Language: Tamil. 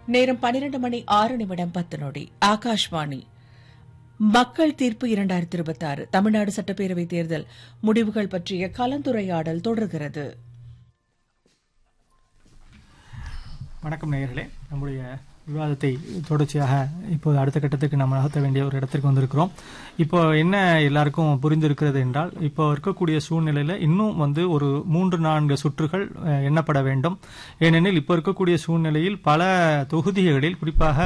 நேரம் பனிரெண்டு மணி ஆறு நிமிடம் பத்து நொடி ஆகாஷ்வாணி மக்கள் தீர்ப்பு இரண்டாயிரத்தி இருபத்தி ஆறு தமிழ்நாடு சட்டப்பேரவை தேர்தல் முடிவுகள் பற்றிய கலந்துரையாடல் தொடர்கிறது வணக்கம் நேயர்களே நம்முடைய விவாதத்தை தொடர்ச்சியாக இப்போது அடுத்த கட்டத்துக்கு நம்ம நகர்த்த வேண்டிய ஒரு இடத்திற்கு வந்திருக்கிறோம் இப்போ என்ன எல்லாருக்கும் புரிந்திருக்கிறது என்றால் இப்போ இருக்கக்கூடிய சூழ்நிலையில இன்னும் வந்து ஒரு மூன்று நான்கு சுற்றுகள் அஹ், எண்ணப்பட வேண்டும் ஏனெனில் இப்போ இருக்கக்கூடிய சூழ்நிலையில் பல தொகுதிகளில் குறிப்பாக